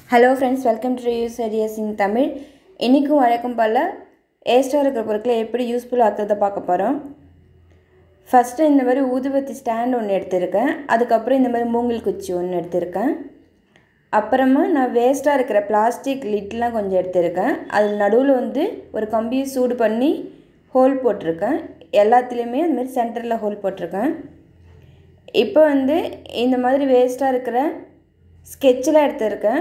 hello friends welcome to use ideas in Tamil இன்றைக்கும் வழக்கம் போல் ஏஸ்டாக இருக்கிற பொருட்களை எப்படி யூஸ்ஃபுல்லாக ஆக்கிறத பார்க்க போகிறோம் ஃபஸ்ட்டு இந்த மாதிரி ஊதுபத்தி ஸ்டாண்ட் ஒன்று எடுத்திருக்கேன் அதுக்கப்புறம் இந்த மாதிரி மூங்கில் குச்சி ஒன்று எடுத்திருக்கேன் அப்புறமா நான் வேஸ்ட்டாக இருக்கிற பிளாஸ்டிக் லிட்லாம் கொஞ்சம் எடுத்திருக்கேன் அதில் நடுவில் வந்து ஒரு கம்பியை சூடு பண்ணி ஹோல் போட்டிருக்கேன் எல்லாத்துலேயுமே அந்த மாதிரி சென்டரில் ஹோல் போட்டிருக்கேன் இப்போ வந்து இந்த மாதிரி வேஸ்ட்டாக இருக்கிற ஸ்கெட்செலாம் எடுத்திருக்கேன்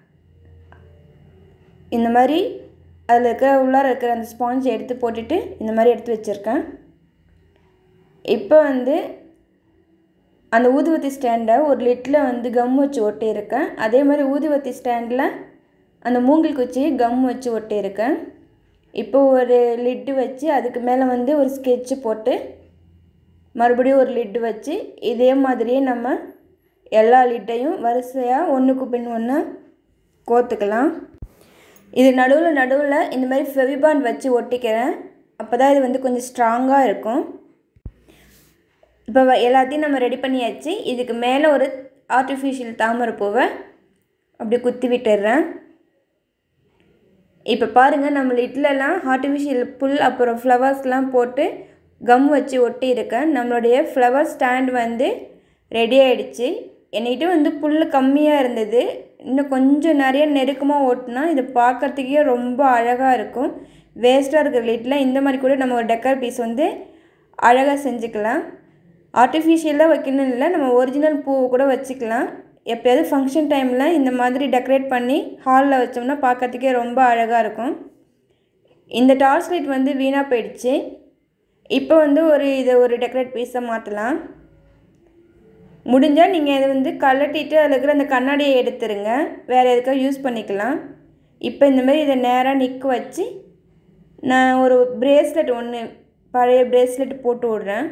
இந்த மாதிரி அதில் இருக்கிற உள்ளார இருக்கிற அந்த ஸ்பாஞ்ச் எடுத்து போட்டுட்டு இந்த மாதிரி எடுத்து வச்சுருக்கேன் இப்போ வந்து அந்த ஊதுவத்தி ஸ்டாண்டை ஒரு லிட்டில் வந்து கம் வச்சு ஒட்டியிருக்கேன் அதே மாதிரி ஊதுவத்தி ஸ்டாண்டில் அந்த மூங்கில் குச்சி கம் வச்சு ஒட்டியிருக்கேன் இப்போ ஒரு லிட்டு வச்சு அதுக்கு மேலே வந்து ஒரு ஸ்கெட்சு போட்டு மறுபடியும் ஒரு லிட்டு வச்சு இதே மாதிரியே நம்ம எல்லா லிட்டையும் வரிசையாக ஒன்றுக்கு பின் ஒன்று கோத்துக்கலாம் இது நடுவில் நடுவில் இந்த மாதிரி ஃபெவிபாண்ட் வச்சு ஒட்டிக்கிறேன் அப்போ தான் இது வந்து கொஞ்சம் ஸ்ட்ராங்காக இருக்கும் இப்போ எல்லாத்தையும் நம்ம ரெடி பண்ணியாச்சு இதுக்கு மேலே ஒரு ஆர்டிஃபிஷியல் தாமரை பூவை அப்படி குத்தி விட்டுடுறேன் இப்போ பாருங்கள் நம்ம லிட்லலாம் ஆர்டிஃபிஷியல் புல் அப்புறம் ஃப்ளவர்ஸ்லாம் போட்டு கம் வச்சு ஒட்டியிருக்கேன் நம்மளுடைய ஃப்ளவர் ஸ்டாண்ட் வந்து ரெடி ஆகிடுச்சு என்கிட்ட வந்து புல் கம்மியாக இருந்தது இன்னும் கொஞ்சம் நிறைய நெருக்கமாக ஓட்டினா இது பார்க்குறதுக்கே ரொம்ப அழகாக இருக்கும் வேஸ்ட்டாக இருக்கிற லிட்டில் இந்த மாதிரி கூட நம்ம ஒரு டெக்கர் பீஸ் வந்து அழகாக செஞ்சுக்கலாம் ஆர்டிஃபிஷியலாக வைக்கணும் இல்லை நம்ம ஒரிஜினல் பூவை கூட வச்சுக்கலாம் எப்போயாவது ஃபங்க்ஷன் டைமில் இந்த மாதிரி டெக்கரேட் பண்ணி ஹாலில் வச்சோம்னா பார்க்கறதுக்கே ரொம்ப அழகாக இருக்கும் இந்த டார்ச் லைட் வந்து வீணாக போயிடுச்சு இப்போ வந்து ஒரு இதை ஒரு டெக்கரேட் பீஸாக மாற்றலாம் முடிஞ்சால் நீங்கள் இதை வந்து கலட்டிட்டு அதில் இருக்கிற அந்த கண்ணாடியை எடுத்துருங்க வேறு எதுக்காக யூஸ் பண்ணிக்கலாம் இப்போ இந்தமாரி இதை நேராக நிற்க வச்சு நான் ஒரு ப்ரேஸ்லெட் ஒன்று பழைய ப்ரேஸ்லெட் போட்டு விட்றேன்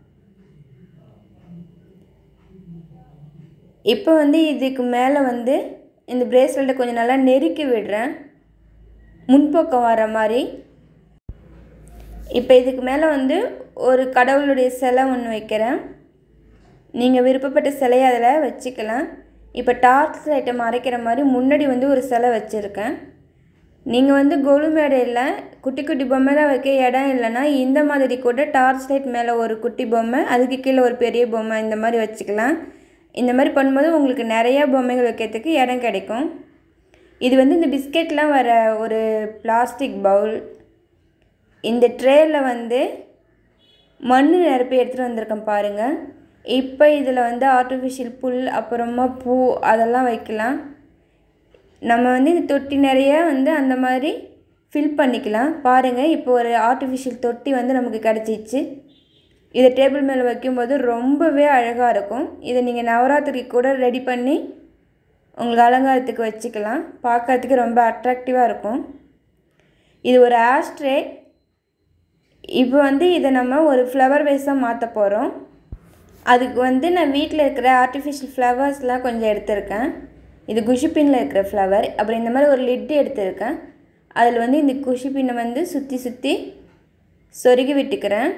இப்போ வந்து இதுக்கு மேலே வந்து இந்த ப்ரேஸ்லெட்டை கொஞ்சம் நல்லா நெருக்கி விடுறேன் முன்பக்கம் வர மாதிரி இப்போ இதுக்கு மேலே வந்து ஒரு கடவுளுடைய சிலை ஒன்று வைக்கிறேன் நீங்கள் விருப்பப்பட்ட சிலையை அதில் வச்சுக்கலாம் இப்போ டார்ச் லைட்டை மறைக்கிற மாதிரி முன்னாடி வந்து ஒரு சிலை வச்சுருக்கேன் நீங்கள் வந்து கொலு மேடையில் குட்டி குட்டி பொம்மைலாம் வைக்க இடம் இல்லைன்னா இந்த மாதிரி கூட டார்ச் லைட் மேலே ஒரு குட்டி பொம்மை அதுக்கு கீழே ஒரு பெரிய பொம்மை இந்த மாதிரி வச்சுக்கலாம் இந்த மாதிரி பண்ணும்போது உங்களுக்கு நிறையா பொம்மைகள் வைக்கிறதுக்கு இடம் கிடைக்கும் இது வந்து இந்த பிஸ்கெட்லாம் வர ஒரு பிளாஸ்டிக் பவுல் இந்த ட்ரேயில் வந்து மண் நிரப்பி எடுத்துகிட்டு வந்திருக்கேன் பாருங்கள் இப்போ இதில் வந்து ஆர்டிஃபிஷியல் புல் அப்புறமா பூ அதெல்லாம் வைக்கலாம் நம்ம வந்து இந்த தொட்டி நிறைய வந்து அந்த மாதிரி ஃபில் பண்ணிக்கலாம் பாருங்கள் இப்போ ஒரு ஆர்டிஃபிஷியல் தொட்டி வந்து நமக்கு கிடச்சிச்சு இதை டேபிள் மேலே வைக்கும்போது ரொம்பவே அழகாக இருக்கும் இதை நீங்கள் நவராத்திரிக்கு கூட ரெடி பண்ணி உங்களுக்கு அலங்காரத்துக்கு வச்சுக்கலாம் பார்க்குறதுக்கு ரொம்ப அட்ராக்டிவாக இருக்கும் இது ஒரு ஆஸ்ட்ரே இப்போ வந்து இதை நம்ம ஒரு ஃப்ளவர் வேஸாக மாற்ற போகிறோம் அதுக்கு வந்து நான் வீட்டில் இருக்கிற ஆர்டிஃபிஷியல் ஃப்ளவர்ஸ்லாம் கொஞ்சம் எடுத்திருக்கேன் இது குஷிப்பின்னில் இருக்கிற ஃப்ளவர் அப்புறம் இந்த மாதிரி ஒரு லிட்டு எடுத்திருக்கேன் அதில் வந்து இந்த குஷிப்பின்னை வந்து சுற்றி சுற்றி சொருகி விட்டுக்கிறேன்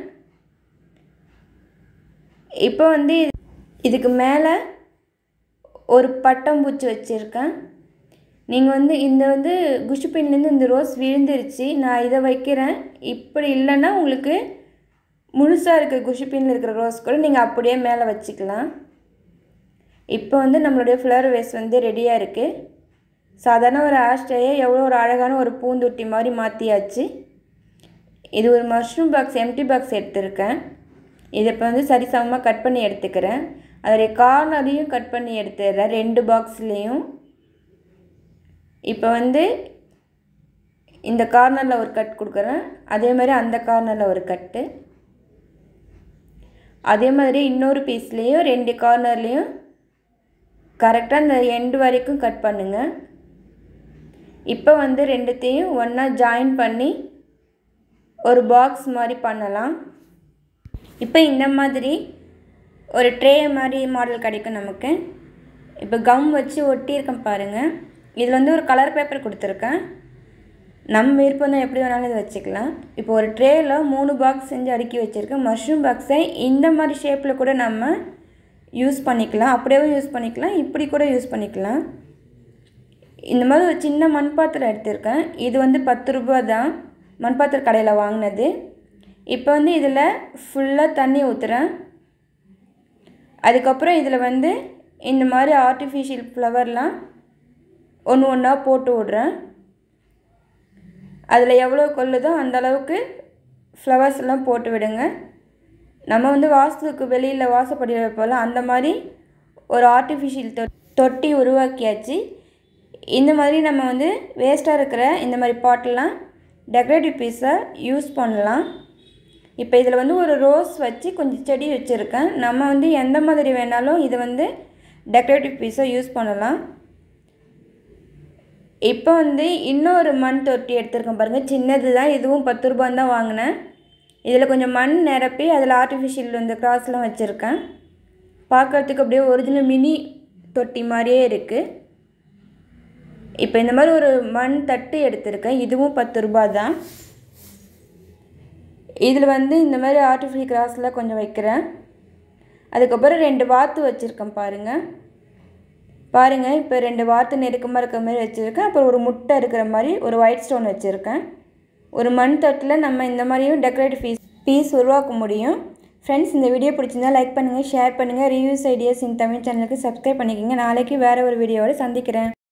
இப்போ வந்து இதுக்கு மேலே ஒரு பட்டாம்பூச்சி வச்சுருக்கேன் நீங்கள் வந்து இந்த வந்து குஷிப்பின்லேருந்து இந்த ரோஸ் விழுந்துருச்சு நான் இதை வைக்கிறேன் இப்படி இல்லைன்னா உங்களுக்கு முழுசாக இருக்கிற குஷிப்பின்ல இருக்கிற ரோஸ் கூட நீங்கள் அப்படியே மேலே வச்சுக்கலாம் இப்போ வந்து நம்மளுடைய ஃப்ளவர் வேஸ் வந்து ரெடியாக இருக்குது சாதாரண ஒரு ஆஸ்ட்ரேயை எவ்வளோ ஒரு அழகான ஒரு பூந்தொட்டி மாதிரி மாற்றியாச்சு இது ஒரு மஷ்ரூம் பாக்ஸ் எம்டி பாக்ஸ் எடுத்திருக்கேன் இதை இப்போ வந்து சரிசமமாக கட் பண்ணி எடுத்துக்கிறேன் அதோடைய கார்னரையும் கட் பண்ணி எடுத்துடுறேன் ரெண்டு பாக்ஸ்லேயும் இப்போ வந்து இந்த கார்னரில் ஒரு கட் கொடுக்குறேன் அதே மாதிரி அந்த கார்னரில் ஒரு கட்டு அதே மாதிரி இன்னொரு பீஸ்லேயும் ரெண்டு கார்னர்லேயும் கரெக்டாக இந்த எண்டு வரைக்கும் கட் பண்ணுங்கள் இப்போ வந்து ரெண்டுத்தையும் ஒன்றா ஜாயின் பண்ணி ஒரு பாக்ஸ் மாதிரி பண்ணலாம் இப்போ இந்த மாதிரி ஒரு ட்ரே மாதிரி மாடல் கிடைக்கும் நமக்கு இப்போ கம் வச்சு ஒட்டியிருக்கேன் பாருங்கள் இதில் வந்து ஒரு கலர் பேப்பர் கொடுத்துருக்கேன் நம்ம விருப்பம் தான் எப்படி வேணாலும் இதை வச்சுக்கலாம் இப்போ ஒரு ட்ரேயில் மூணு பாக்ஸ் செஞ்சு அடுக்கி வச்சுருக்கேன் மஷ்ரூம் பாக்ஸை இந்த மாதிரி ஷேப்பில் கூட நம்ம யூஸ் பண்ணிக்கலாம் அப்படியே யூஸ் பண்ணிக்கலாம் இப்படி கூட யூஸ் பண்ணிக்கலாம் இந்த மாதிரி ஒரு சின்ன மண் பாத்திரம் எடுத்திருக்கேன் இது வந்து பத்து ரூபா தான் மண் பாத்திர கடையில் வாங்கினது இப்போ வந்து இதில் ஃபுல்லாக தண்ணி ஊற்றுறேன் அதுக்கப்புறம் இதில் வந்து இந்த மாதிரி ஆர்டிஃபிஷியல் ஃப்ளவர்லாம் ஒன்று ஒன்றா போட்டு விட்றேன் அதில் எவ்வளோ கொள்ளுதோ அந்த அளவுக்கு ஃப்ளவர்ஸ் எல்லாம் போட்டு விடுங்க நம்ம வந்து வாஸ்துக்கு வெளியில் வாசப்படி வைப்போம்ல அந்த மாதிரி ஒரு ஆர்டிஃபிஷியல் தொ தொட்டி உருவாக்கியாச்சு இந்த மாதிரி நம்ம வந்து வேஸ்ட்டாக இருக்கிற இந்த மாதிரி பாட்டெல்லாம் டெக்கரேட்டிவ் பீஸாக யூஸ் பண்ணலாம் இப்போ இதில் வந்து ஒரு ரோஸ் வச்சு கொஞ்சம் செடி வச்சுருக்கேன் நம்ம வந்து எந்த மாதிரி வேணாலும் இதை வந்து டெக்கரேட்டிவ் பீஸாக யூஸ் பண்ணலாம் இப்போ வந்து இன்னொரு மண் தொட்டி எடுத்திருக்கேன் பாருங்கள் சின்னது தான் இதுவும் பத்து ரூபான்னு தான் வாங்கினேன் இதில் கொஞ்சம் மண் நிரப்பி அதில் ஆர்டிஃபிஷியல் இந்த கிராஸ்லாம் வச்சுருக்கேன் பார்க்குறதுக்கு அப்படியே ஒரிஜினல் மினி தொட்டி மாதிரியே இருக்குது இப்போ இந்த மாதிரி ஒரு மண் தட்டு எடுத்திருக்கேன் இதுவும் பத்து ரூபா தான் இதில் வந்து இந்த மாதிரி ஆர்டிஃபிஷியல் கிராஸில் கொஞ்சம் வைக்கிறேன் அதுக்கப்புறம் ரெண்டு வாத்து வச்சுருக்கேன் பாருங்கள் பாருங்கள் இப்போ ரெண்டு வாத்து நெருக்கமாக இருக்கிற மாதிரி வச்சுருக்கேன் அப்புறம் ஒரு முட்டை இருக்கிற மாதிரி ஒரு ஒயிட் ஸ்டோன் வச்சுருக்கேன் ஒரு மண் தட்டில் நம்ம இந்த மாதிரியும் டெக்கரேட்டிவ் பீஸ் பீஸ் உருவாக்க முடியும் ஃப்ரெண்ட்ஸ் இந்த வீடியோ பிடிச்சிருந்தா லைக் பண்ணுங்கள் ஷேர் பண்ணுங்கள் ரிவ்யூஸ் ஐடியாஸ் இந்த தமிழ் சேனலுக்கு சப்ஸ்கிரைப் பண்ணிக்கோங்க நாளைக்கு வேறு ஒரு வீடியோவோட சந்திக்கிறேன்